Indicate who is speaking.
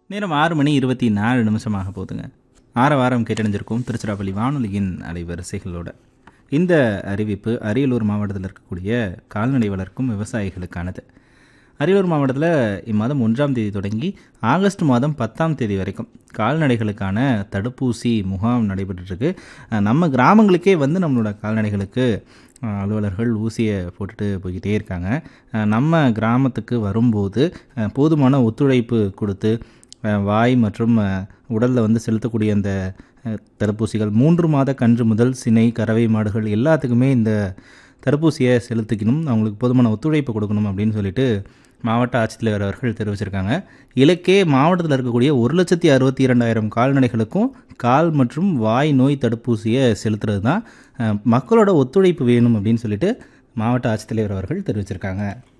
Speaker 1: நேரம் ஆறு மணி இருபத்தி நாலு நிமிஷமாக போகுதுங்க ஆற வாரம் கேட்டணிஞ்சிருக்கும் திருச்சிராப்பள்ளி வானொலியின் அலைவரிசைகளோட இந்த அறிவிப்பு அரியலூர் மாவட்டத்தில் இருக்கக்கூடிய கால்நடை வளர்க்கும் விவசாயிகளுக்கானது அரியலூர் மாவட்டத்தில் இம்மாதம் ஒன்றாம் தேதி தொடங்கி ஆகஸ்ட் மாதம் பத்தாம் தேதி வரைக்கும் கால்நடைகளுக்கான தடுப்பூசி முகாம் நடைபெற்றுருக்கு அஹ் நம்ம கிராமங்களுக்கே வந்து நம்மளோட கால்நடைகளுக்கு அஹ், அலுவலர்கள் ஊசியை போட்டுட்டு போய்கிட்டே இருக்காங்க அஹ், நம்ம கிராமத்துக்கு வரும்போது அஹ், போதுமான ஒத்துழைப்பு கொடுத்து அஹ், வாய் மற்றும் உடலில் வந்து செலுத்தக்கூடிய அந்த அஹ், தடுப்பூசிகள் மூன்று மாத கன்று முதல் சினை கறவை மாடுகள் எல்லாத்துக்குமே இந்த தடுப்பூசியை செலுத்திக்கணும் அவங்களுக்கு போதுமான ஒத்துழைப்பு கொடுக்கணும் அப்படின்னு சொல்லிட்டு மாவட்ட ஆட்சித்தலைவர் அவர்கள் தெரிவிச்சிருக்காங்க இலக்கே மாவட்டத்தில் இருக்கக்கூடிய ஒரு லட்சத்தி அறுபத்தி இரண்டாயிரம் கால்நடைகளுக்கும் கால் மற்றும் வாய் நோய் தடுப்பூசியை செலுத்துறது தான் அஹ், மக்களோட ஒத்துழைப்பு வேணும் அப்படின்னு சொல்லிட்டு மாவட்ட ஆட்சித்தலைவர் அவர்கள் தெரிவிச்சிருக்காங்க